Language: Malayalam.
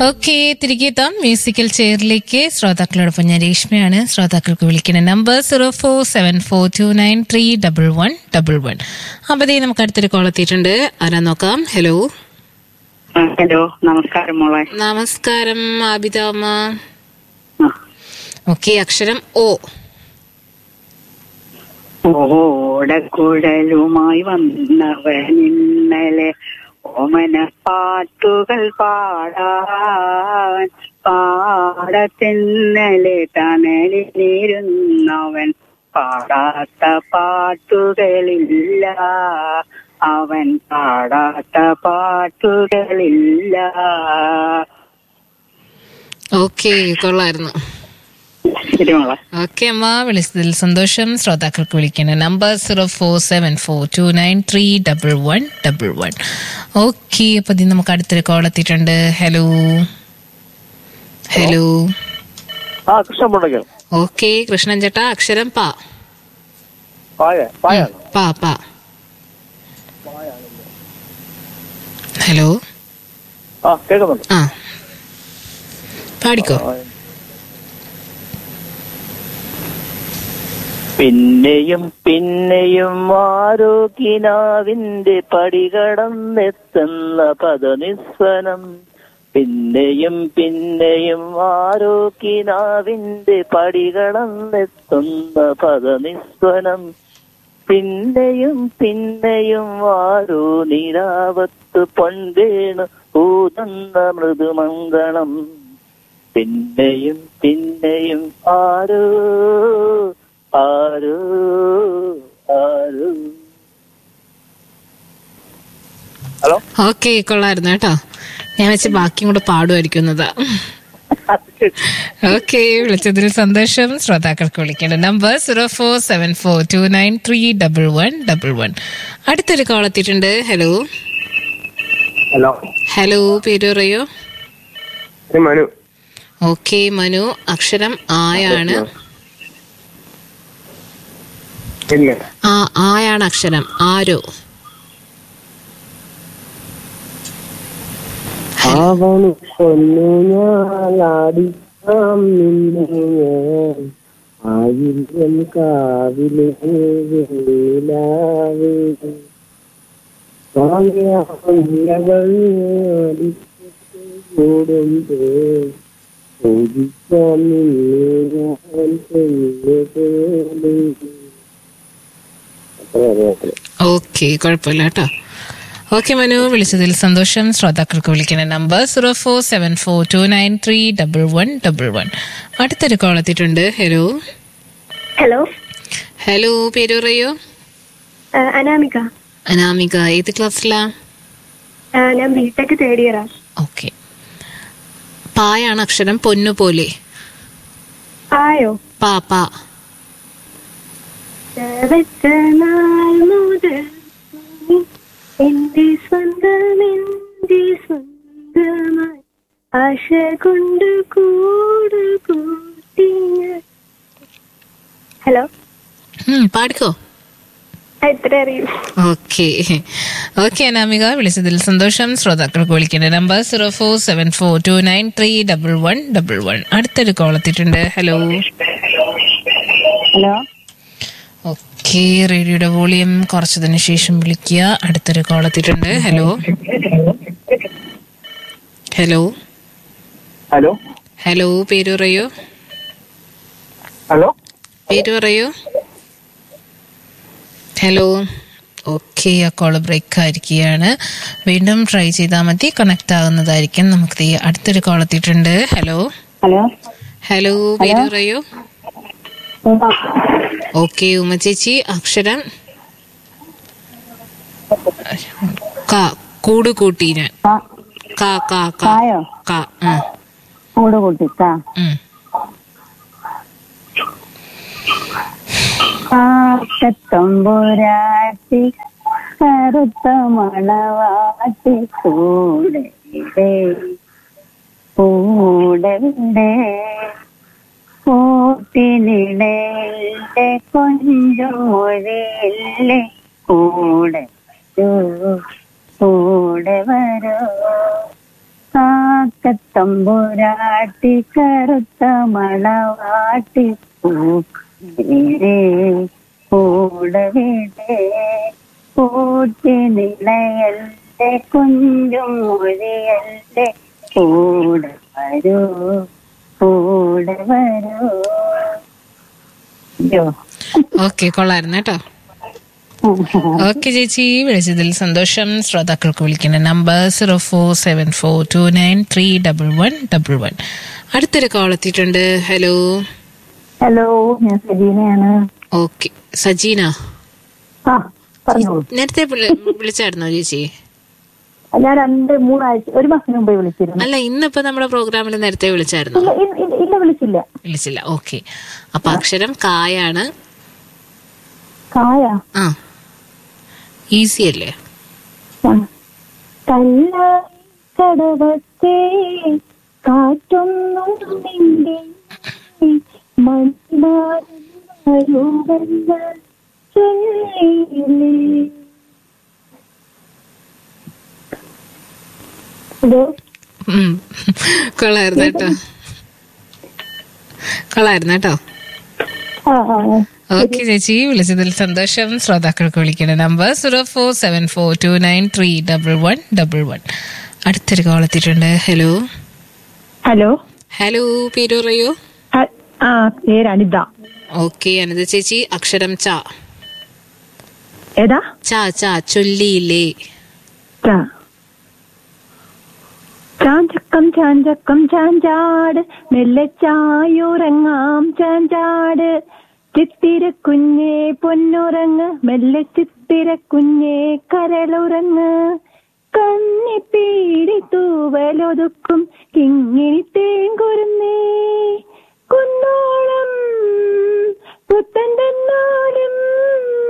ഓക്കെ തിരികെ എത്താം മ്യൂസിക്കൽ ചെയറിലേക്ക് ശ്രോതാക്കളോടൊപ്പം ഞാൻ രേഷ്മയാണ് ശ്രോതാക്കൾക്ക് വിളിക്കുന്ന number zero four seven four two nine three double one double one അപ്പതേ നമുക്ക് അടുത്തൊരു കോൾ എത്തിയിട്ടുണ്ട് ആരാ നോക്കാം ഹലോ ആ, ഹലോ നമസ്കാരം മോളെ നമസ്കാരം ആബിതാമ്മ ആ. ഓക്കെ അക്ഷരം ഓ ഓടക്കുഴലുമായി വന്നവൻ ഇന്നലെ ഓമന പാട്ടുകൾ പാടാൻ പാടത്തിന്നലെ തണലിലിരുന്നവൻ പാടാത്ത പാട്ടുകളില്ല അവൻ പാടാത്ത പാട്ടുകളില്ല ഓക്കെ കൊള്ളായിരുന്നു ശരി മോളെ ഓക്കെ അമ്മ വിളിച്ചതിൽ സന്തോഷം ശ്രോതാക്കൾക്ക് വിളിക്കുന്ന number zero four seven four two nine three double one double one okay അപ്പൊ ഇത് നമുക്ക് അടുത്തൊരു കോൾ എത്തിയിട്ടുണ്ട് ഹലോ ഹലോ ആ കൃഷ്ണൻ മുണ്ടക്കൽ ഓക്കെ കൃഷ്ണൻ ചേട്ടാ അക്ഷരം പാ പായ പായാണ് പാ പാ ഹലോ ആ കേൾക്കുന്നുണ്ട് ആ പാടിക്കോ പിന്നെയും പിന്നെയും ആരോഗ്യനാവിന്റെ പടികടന്നെത്തുന്ന പദനിസ്വനം പിന്നെയും പിന്നെയും ആരോഗ്യനാവിന്റെ പടികടന്നെത്തുന്ന പദനിസ്വനം പിന്നെയും പിന്നെയും ആരോ നിരാവത്ത് പൊൻവേണു ഊതുന്ന മൃദുമംഗളം പിന്നെയും പിന്നെയും ആരോ ആരോ ആരോ ഹലോ ഓക്കെ കൊള്ളായിരുന്നു കേട്ടോ ഞാൻ വെച്ച് ബാക്കിയും കൂടെ പാടുമായിരിക്കുന്നതാ ഓക്കെ വിളിച്ചതിൽ സന്തോഷം ശ്രോതാക്കൾക്ക് വിളിക്കേണ്ട number zero four seven four two nine three double one double one അടുത്തൊരു കോൾ എത്തിയിട്ടുണ്ട് ഹലോ ഹലോ ഹലോ പേര് പറയോ മനു ഓക്കെ മനു അക്ഷരം ആയാണ് ഇല്ല ആ ആയാണ് അക്ഷരം ആരോ അവന് കൊന്നു ഞാലാടിക്കാം നിന്നെ ഞാൻ ആയിരം കാവിലെ വെയിലാവേ കൂടുമ്പോ പൂജിക്കാൻ നിന്നെ ഞാൻ പെണ്ണുപോലെ അത്ര അറിയാത്തില്ല ഓക്കെ കുഴപ്പമില്ല കേട്ടോ ഓക്കെ മനു വിളിച്ചതിൽ സന്തോഷം ശ്രോതാക്കൾക്ക് വിളിക്കുന്ന number zero four seven four two nine three double one double one അടുത്തൊരു കോൾ എത്തിയിട്ടുണ്ട് ഹലോ ഹലോ ഹലോ പേര് പറയോ ആ, അനാമിക അനാമിക ഏത് ക്ലാസ്സിലാ ആ, ഞാൻ ബിടെക് തേർഡ് ഇയറാ ഓക്കെ പായാണ് അക്ഷരം പൊന്നു പോലെ ആയോ പാ പാ വെച്ച നാൾ മുതൽ നീ എന്റെ സ്വന്തം എന്റെ സ്വന്തമായി ആശ കൊണ്ട് കൂട് കൂട്ടി ഞാൻ ഹലോ ഉം, പാടിക്കോ എത്ര അറിയൂ ഓക്കെ ഓക്കെ അനാമിക വിളിച്ചതിൽ സന്തോഷം ശ്രോതാക്കൾക്ക് വിളിക്കേണ്ട number zero four seven four two nine three double one double one അടുത്തൊരു കോൾ എത്തിയിട്ടുണ്ട് ഹലോ ഹലോ ഓക്കെ റേഡിയോയുടെ വോളിയം കുറച്ചതിന് ശേഷം വിളിക്കുക അടുത്തൊരു കോൾ എത്തിയിട്ടുണ്ട് ഹലോ ഹലോ ഹലോ ഹലോ പേര് പറയൂ ഹലോ പേര് പറയൂ ഹലോ ഓക്കെ ആ കോള് ബ്രേക്ക് ആയിരിക്കുകയാണ് വീണ്ടും ട്രൈ ചെയ്താൽ മതി കണക്ട് ആകുന്നതായിരിക്കും നമുക്ക് ദേ അടുത്തൊരു കോൾ എത്തിയിട്ടുണ്ട് ഹലോ ഹലോ ഹലോ പേര് പറയൂ ഓക്കെ ഉമ്മ ചേച്ചി അക്ഷരം ക കൂട് കൂട്ടി ഞാൻ ക ക ക കായോ ക ഉം, കൂട് കൂട്ടിക്കാ ഉം. കാക്കത്തമ്പുരാട്ടി കറുത്ത മണവാട്ടി കൂടെ കൂടെ കൂട്ടിനിടെ കൊഞ്ചുമൊഴിയില്ലേ കൂടെ വരൂ, കൂടെ വരൂ കാക്ക കടക്കത്തമ്പുരാട്ടി കറുത്ത മണവാട്ടി പൂരേ കൂടവിടെ കൂട്ടി നിളയല്ലേ കുഞ്ചും മൊഴിയല്ലേ കൂടെ വരൂ കൂടെ വരൂ അയ്യോ ഓക്കെ കൊള്ളായിരുന്നു കേട്ടോ ഓക്കെ ചേച്ചി വിളിച്ചതിൽ സന്തോഷം ശ്രോതാക്കൾക്ക് വിളിക്കുന്ന number zero four seven four two nine three double one double one അടുത്തൊരു കോൾ എത്തിയിട്ടുണ്ട് ഹലോ ഹലോ ഞാൻ സജീനയാണ് ഓക്കെ സജീന ആ പറഞ്ഞോളൂ നേരത്തെ വിളി- വിളിച്ചായിരുന്നോ ചേച്ചി ഞാൻ രണ്ട് മൂന്നാഴ്ച ഒരു മാസം മുമ്പേ വിളിച്ചിരുന്നു അല്ല ഇന്നിപ്പോ നമ്മുടെ പ്രോഗ്രാമിൽ നേരത്തെ വിളിച്ചായിരുന്നോ ഇല്ല ഇല്ല, ഇല്ല, ഇല്ല വിളിച്ചില്ല വിളിച്ചില്ല ഓക്കെ അപ്പൊ അക്ഷരം കായാണ് കായ ആ ഈസി അല്ലേ കല്ല കടവത്തെ കാറ്റൊന്നും നിന്റെ മൺമാരുന്ന ചൊല്ലിയില്ലേ ഹലോ ഉം. കൊള്ളായിരുന്നു കേട്ടോ കൊള്ളായിരുന്നു കേട്ടോ ആ ആ ആ. ഓക്കെ ചേച്ചി വിളിച്ചതിൽ സന്തോഷം ശ്രോതാക്കൾക്ക് വിളിക്കുന്ന number zero four seven four two nine three double one double one അടുത്തൊരു കോൾ എത്തിയിട്ടുണ്ട് ഹലോ ഹലോ ഹലോ പേര് പറയൂ ഹ- ആ പേര് അനിത ഓക്കെ അനിത ചേച്ചി അക്ഷരം ച ഏതാ ച ച ചൊല്ലിയില്ലേ ചാ ചാഞ്ചക്കം ചാഞ്ചക്കം ചാഞ്ചാട് മെല്ലെ ചായുറങ്ങാം ചാഞ്ചാട് ചിത്തിര കുഞ്ഞേ പൊന്നുറങ്ങ് മെല്ലെ ചിത്തിര കുഞ്ഞേ കരളുറങ്ങ് കണ്ണി പീടി തൂവലൊതുക്കും കിങ്ങിണി